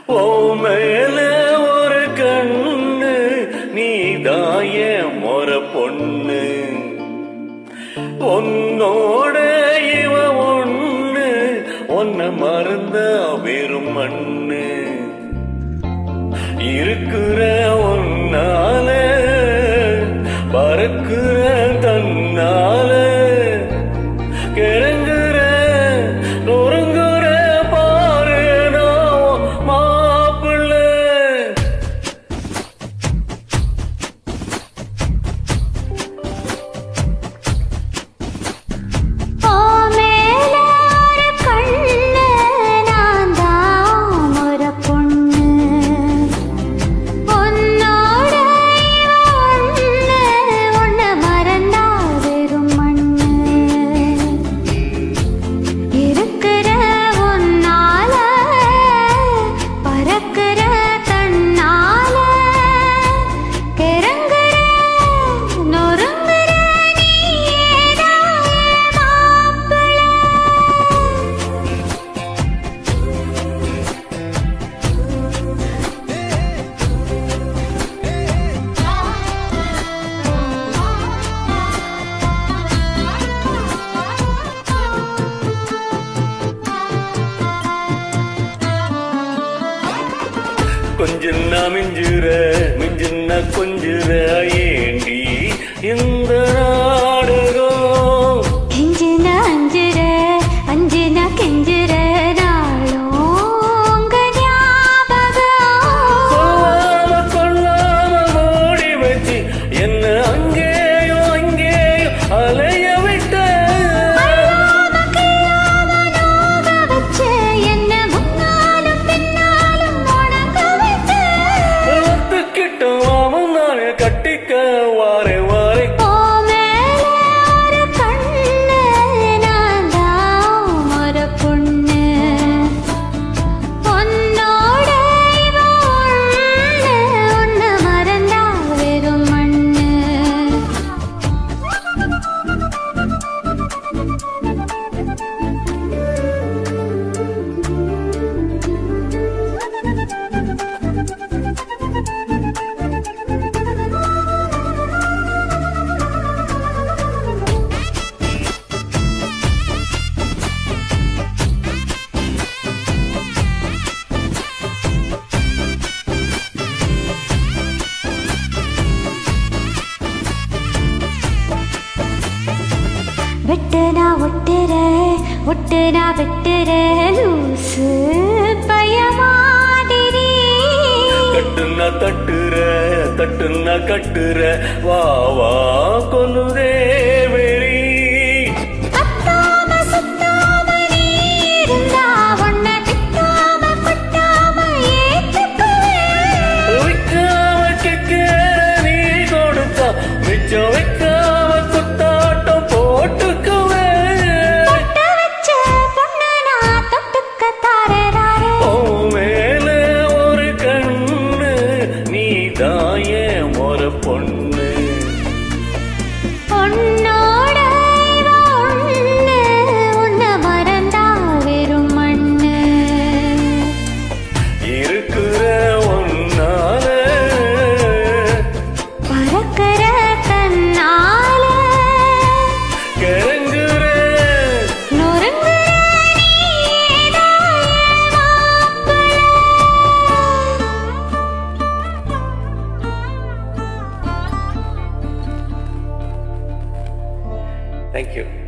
ஓ மேல ஒரு கண்ணு நீ தாய மொற பொண்ணு உன்னோட இவ ஒண்ணு ஒன்ன மறந்த வெறும் மண்ணு இருக்கிற ஒன்னால பறக்கிற தன்னால கிறங்குற நொறுங்குற பாரு நான் மாப்பிள்ளை ஓ மேல ஒரு கண்ணு நான் தான் ஒரு பொண்ணு உன்னோட ஒண்ணு ஒண்ணு மறந்தா வெறும் மண்ணு இருக்கிற உன்னால பறக்கிற தன்னால கிறங்குற நொறுங்குற நீதான் மாப்பிள்ளை கொஞ்சன்னா மிஞ்சுற மிஞ்சுன்னா கொஞ்சுற ஏண்டி இந்த நாடகம் கெஞ்சின அஞ்சுற அஞ்சுன கெஞ்சுற நாளும் உங்க ஞாபகம் சொல்லாம கொள்ளாம மூடி வச்சு என்ன அங்கேயோ அங்கேயோ அலைய விட்ட வச்சு என்ன முன்னாலும் பின்னாலும் உனக்கு வச்சு ஒத்துக்கிட்டும் அவன் நானே கட்டிக்க வாரே வாரே ஓ மேல ஒரு கண்ணு நான் தான் ஒரு பொண்ணு உன்னோட இவ ஒண்ணு ஒண்ணு மறந்தா வெறும் மண்ணு வெட்டுனா ஒட்டுற ஒட்டுனா வெட்டுற லூசு பயமாதிரி கட்டுன்னா தட்டுற தட்டுன்னா கட்டுற வா வா கொல்லுதே வெறி பத்தாம சுத்தாம நீ இருந்தா உன்னை திட்டாம கொட்டாம ஏத்துக்குவேன் வைக்காம கேட்கிற நீ கொடுத்தா மிச்சம் வைக்காம குத்தாட்டம் போட்டுக்குவேன் பொட்டு வச்ச பொண்ணு நான் தொட்டுக்க தாரராரே ஓ மேல ஒரு கண்ணு நீ தாய ஒரு பொண்ணு உன்னோட இவ ஒண்ணு உன்னை மறந்தா வெறும் மண்ணு இருக்கிற ஒன்னால பறக்கிற தன்னால கிறங்குற நொறுங்குற நீதான் மாப்பிள்ளை. தேங்க்யூ